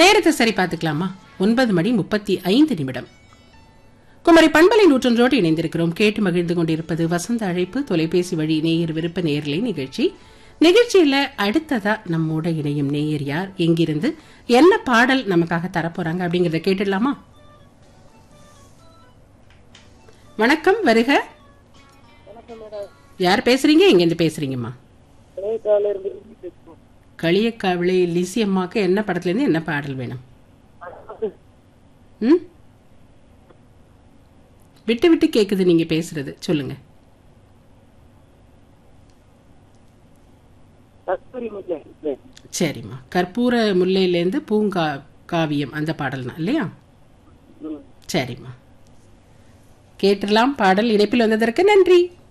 நேரத்தை சரி பார்த்துக்கலாமா ஒன்பது மணி முப்பத்தி ஐந்து நிமிடம் குமரி பண்பலை நூற்றொன்றோடு இணைந்திருக்கிறோம் கேட்டு மகிழ்ந்து கொண்டிருப்பது வசந்த அழைப்பு தொலைபேசி வழி நேயர் விருப்ப நேயர்லை நிகழ்ச்சி நிகழ்ச்சியில அடுத்ததா நம்மோட இணையும் நேயர் யார் எங்கிருந்து என்ன பாடல் நமக்காக தரப்போறாங்க அப்படிங்கறத கேட்டுடலாமா வணக்கம் வருக யார் பேசுறீங்க எங்க இருந்து பேசுறீங்கம்மா களியக்காவிளை லிசி அம்மாக்கு என்ன படத்துல இருந்து என்ன பாடல் வேணும் ம் விட்டு விட்டு கேக்குது நீங்க பேசுறது சொல்லுங்க கஸ்தூரி முல்லை சரிம்மா கற்பூர முல்லையிலேருந்து பூங்கா காவியம் அந்த பாடல் தான் இல்லையா ம் சரிம்மா கேட்டுடலாம் பாடல் இணைப்பில் வந்ததற்கு நன்றி